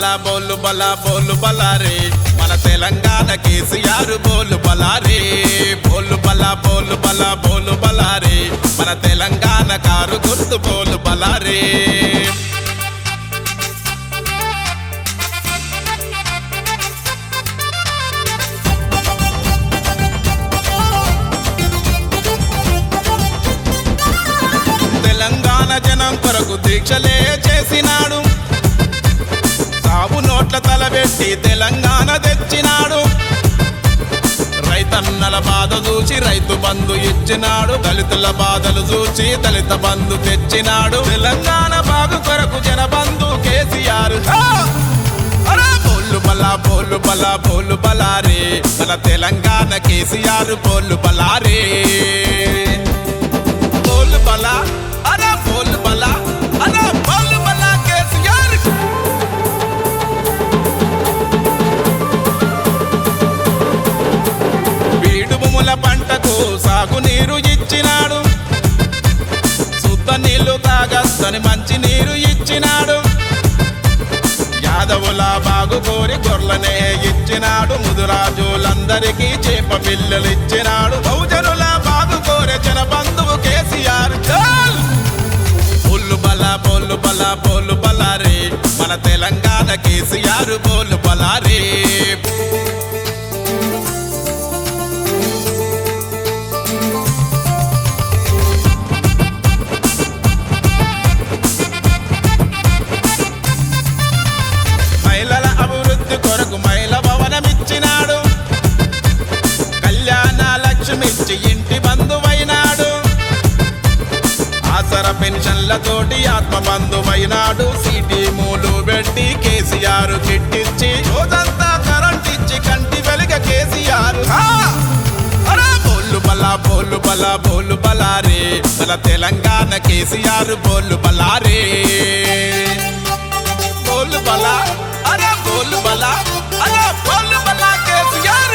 బలా బోలు బలా బోలు బలారే మన తెలంగాణ కేసీఆర్ బోలు బలారే బోలు బలా బోలు బలా బోలు బలారే మన తెలంగాణ కారు గుర్తు బోలు బలారే తెలంగాణ జనం కొరకు దీక్షలే చేసినాడు సాగు నోట్ల తలబెట్టి తెలంగాణ తెచ్చినాడు రైతన్నల బాధ చూసి రైతు బంధు ఇచ్చినాడు దళితుల బాధలు చూసి దళిత బంధు తెచ్చినాడు తెలంగాణ బాగు కొరకు జన బంధు కేసీఆర్ హా! అరే బోలు బలా బోలు బలా బోలు బలారే మన తెలంగాణ కేసీఆర్ బోలు బలారే బోలు బలా అరే బోలు బలా అరే బోలు బలా కేసీఆర్ బీడు భూముల పంటకు సాగునీరు ఇచ్చినాడు శుద్ధ నీళ్లు తాగస్తని మంచి నీరు ఇచ్చినాడు యాదవుల బాగు కోరి గొర్లనే ఇచ్చినాడు ముదురాజులందరికీ చేప పిల్లలు ఇచ్చినాడు బహుజనుల బాగు కోరే జన బంధువు కేసీఆర్ చాల్ బోలు బలా బోలు బలా బోలు బలారే మన తెలంగాణ కేసీఆర్ బోలు బలారే మహిళల అభివృద్ధి కొరకు మహిళ భవనం ఇచ్చినాడు కళ్యాణ లక్ష్మిచ్చి ఇంటి బంధువైనాడు ఆసర పెన్షన్లతోటి ఆత్మ బంధువైనాడు సిటీ మూలు పెట్టి కేసీఆర్ కిట్టిచ్చి రోజంతా కరెంట్ ఇచ్చి కంటి వెలుగ కేసీఆర్ హా! అరే బోలు బలా బోలు బలా బోలు బలారే మన తెలంగాణ కేసీఆర్ బోలు బలారే బోలు బలా అరే బోలు బలా అరే బోలు బలా కేసీఆర్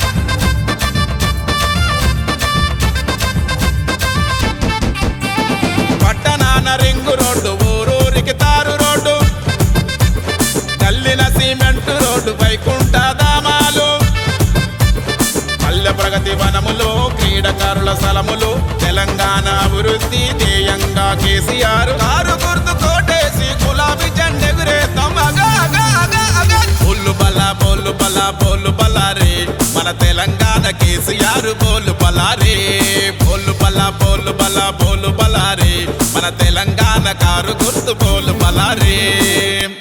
పట్టణాన రింగు రోడ్డు ఊరూరికి తారు రోడ్డు కల్లిన సిమెంట్ రోడ్డు వైకుంఠ ధామాలు పల్లె ప్రగతి వనములు క్రీడకారుల స్థలములు తెలంగాణ అభివృద్ధి ధ్యేయంగా కేసీఆర్ కారు గుర్తు కోటేసి గులాబీ జెండెగురేద్దాం అగా అగా అగా అగా బోలు బలా బోలు బలా బోలు బలారే మన తెలంగాణ కేసీఆర్ బోలు బలారే బోలు బలా బోలు బలా బోలు బలారే మన తెలంగాణ కారు గుర్తు బోలు బలారే